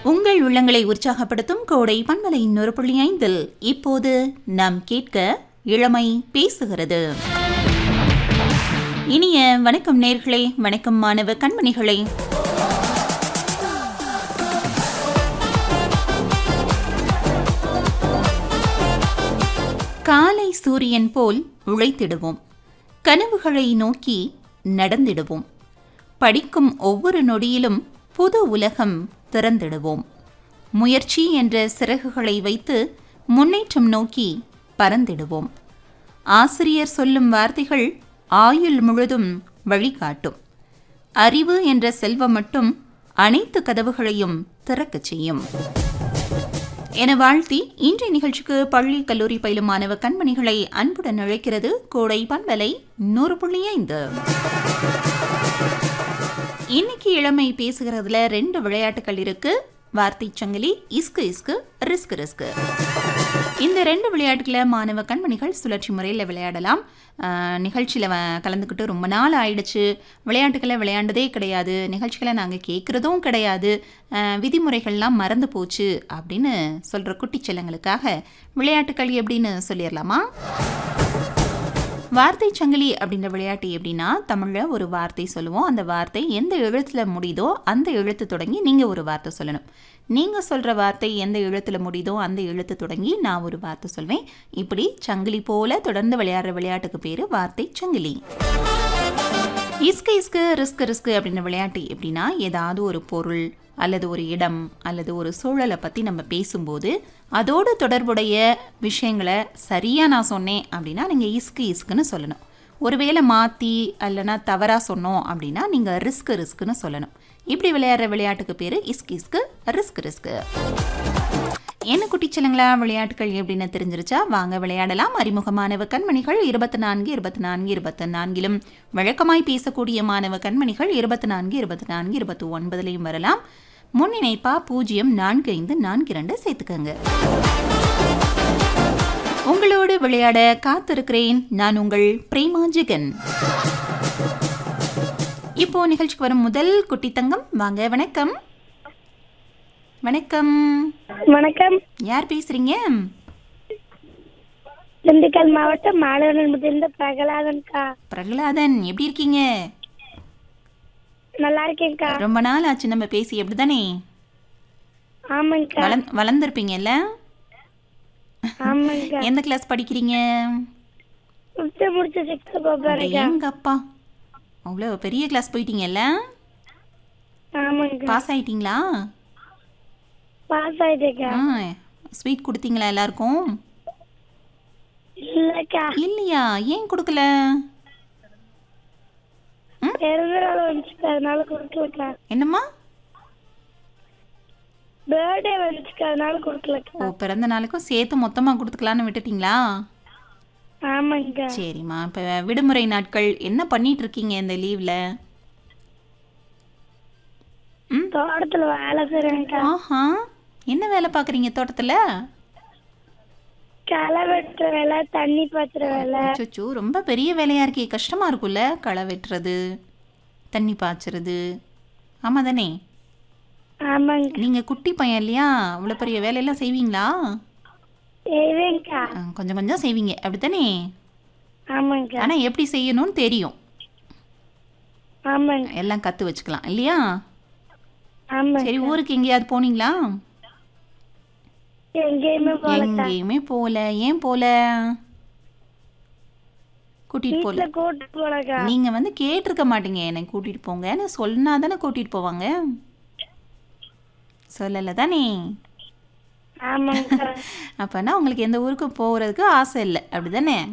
உங்கள் உள்ளங்களை உற்சாகப்படுத்தும் கோடை பன்மலை இன்னொரு புள்ளி ஐந்தில் இப்போது நாம் கேட்க இளமை பேசுகிறது இனிய வணக்கம் நேர்களே வணக்கம் மாணவ கண்மணிகளே காலை சூரியன் போல் உழைத்திடுவோம் கனவுகளை நோக்கி நடந்திடுவோம் படிக்கும் ஒவ்வொரு நொடியிலும் புது உலகம் திறந்திடுவோம் முயற்சி என்ற சிறகுகளை வைத்து முன்னேற்றம் நோக்கி பறந்திடுவோம் ஆசிரியர் சொல்லும் வார்த்தைகள் ஆயுள் முழுதும் வழிகாட்டும் அறிவு என்ற செல்வம் மட்டும் அனைத்து கதவுகளையும் திறக்கச் செய்யும் என வாழ்த்தி இன்றைய நிகழ்ச்சிக்கு பள்ளி கல்லூரி பயிலும் மாணவ கண்மணிகளை அன்புடன் அழைக்கிறது கோடை பண்பலை நூறு புள்ளி ஐந்து இன்னைக்கு இளமை பேசுகிறதுல ரெண்டு விளையாட்டுகள் இருக்கு வார்த்தை சங்கிலி இஸ்கு இஸ்கு ரிஸ்க் ரிஸ்க் இந்த ரெண்டு விளையாட்டுகளை மாணவ கண்மணிகள் சுழற்சி முறையில் விளையாடலாம் நிகழ்ச்சியில் கலந்துக்கிட்டு ரொம்ப நாள் ஆயிடுச்சு விளையாட்டுகளை விளையாண்டதே கிடையாது நிகழ்ச்சிகளை நாங்கள் கேட்குறதும் கிடையாது அஹ், விதிமுறைகள்லாம் மறந்து போச்சு அப்படின்னு சொல்கிற குட்டிச்செல்லங்களுக்காக விளையாட்டுகள் எப்படின்னு சொல்லிடலாமா வார்த்தை சங்கிலி அப்படின்ற விளையாட்டு எப்படின்னா தமிழில் ஒரு வார்த்தை சொல்லுவோம் அந்த வார்த்தை எந்த எழுத்தில் முடியுதோ அந்த எழுத்து தொடங்கி நீங்கள் ஒரு வார்த்தை சொல்லணும் நீங்கள் சொல்கிற வார்த்தை எந்த எழுத்தில் முடியுதோ அந்த எழுத்து தொடங்கி நான் ஒரு வார்த்தை சொல்வேன் இப்படி சங்கிலி போல தொடர்ந்து விளையாடுற விளையாட்டுக்கு பேர் வார்த்தை சங்கிலி இஸ்கு இஸ்கு ரிஸ்க் ரிஸ்க் அப்படின்ற விளையாட்டு எப்படின்னா ஏதாவது ஒரு பொருள் அல்லது ஒரு இடம் அல்லது ஒரு சூழலை பற்றி நம்ம பேசும்போது அதோடு தொடர்புடைய விஷயங்களை சரியாக நான் சொன்னேன் அப்படின்னா நீங்கள் இஸ்கு இஸ்குன்னு சொல்லணும் ஒருவேளை மாற்றி அல்லனா தவறாக சொன்னோம் அப்படின்னா நீங்கள் ரிஸ்க் ரிஸ்க்குன்னு சொல்லணும் இப்படி விளையாடுற விளையாட்டுக்கு பேர் இஸ்கு இஸ்கு ரிஸ்க் ரிஸ்க்கு என்ன குட்டிச்சலங்களா விளையாட்டுகள் எப்படின்னு தெரிஞ்சிருச்சா வாங்க விளையாடலாம் அறிமுகமானவ கண்மணிகள் இருபத்தி நான்கு இருபத்தி நான்கு இருபத்தி நான்கிலும் வழக்கமாய் பேசக்கூடிய மாணவ கண்மணிகள் இருபத்தி நான்கு இருபத்தி நான்கு இருபத்தி ஒன்பதுலையும் வரலாம் முன்னிணைப்பா பூஜ்ஜியம் நான்கு ஐந்து நான்கு இரண்டு சேர்த்துக்கங்க உங்களோடு விளையாட காத்திருக்கிறேன் நான் உங்கள் பிரேமா ஜெகன் இப்போ நிகழ்ச்சிக்கு வரும் முதல் குட்டி தங்கம் வாங்க வணக்கம் வணக்கம் வணக்கம் யார் பேசுறீங்க திண்டுக்கல் மாவட்டம் மாணவர்கள் முதலிருந்து பிரகலாதன்க்கா பிரகலாதன் எப்படி இருக்கீங்க நல்லா இருக்கேன்க்கா ரொம்ப நாள் ஆச்சு நம்ம பேசி எப்படிதானே ஆமாங்கக்கா வளர்ந் வளர்ந்துருப்பீங்கல்ல ஆமாங்கக்கா எந்த கிளாஸ் படிக்கிறீங்க ஃபிஃப்த்து முடிச்சு சிக்ஸ்த்து போப்பாருக்கா எங்க அப்பா அவ்வளோ பெரிய கிளாஸ் போயிட்டீங்கல்ல ஆமாங்கக்கா பாஸ் ஆயிட்டீங்களா பாஸ் ஆயிட்டேக்கா ஆ ஸ்வீட் கொடுத்தீங்களா எல்லாருக்கும் இல்லக்கா இல்லையா ஏன் கொடுக்கல பிறந்த நாள் வந்துச்சுக்கா அதனால கொடுக்கலக்கா என்னம்மா பர்த்டே வந்துச்சுக்கா அதனால கொடுக்கலக்கா ஓ பிறந்த நாளுக்கும் சேர்த்து மொத்தமாக கொடுத்துக்கலான்னு விட்டுட்டீங்களா ஆமாங்கக்கா சரிம்மா இப்போ விடுமுறை நாட்கள் என்ன பண்ணிட்டு இருக்கீங்க இந்த லீவில் ம் தோட்டத்துல வேலை செய்றேன்க்கா ஆஹா என்ன வேலை பார்க்குறீங்க தோட்டத்தில் களை வெட்டுற வேலை தண்ணி பாய்ச்சுற வேலை அச்சோ ரொம்ப பெரிய வேலையாக இருக்கே கஷ்டமாக இருக்கும்ல களை வெட்டுறது தண்ணி பாய்ச்சுறது ஆமாம் தானே ஆமாங்க நீங்கள் குட்டி பையன் இல்லையா அவ்வளோ பெரிய வேலையெல்லாம் செய்வீங்களா செய்வேன்க்கா ஆ, கொஞ்சம் கொஞ்சம் செய்வீங்க அப்படித்தானே ஆமாங்கக்கா ஆனால் எப்படி செய்யணும்னு தெரியும் ஆமாங்க எல்லாம் கற்று வச்சுக்கலாம் இல்லையா ஆமாங்க சரி ஊருக்கு எங்கேயாவது போனீங்களா எங்கேயுமே போலக்கா எங்கேயுமே போகல ஏன் போகல கூட்டிகிட்டு போகல வீட்டுல கூட்டு போலக்கா நீங்க வந்து கேட்டிருக்க மாட்டீங்க என்னை கூட்டிட்டு போங்கன்னு சொன்னா தானே கூட்டிட்டு போவாங்க சொல்லல தானே ஆமாங்கக்கா அப்பனா உங்களுக்கு எந்த ஊருக்கு போகிறதுக்கு ஆசை இல்லை அப்படிதானே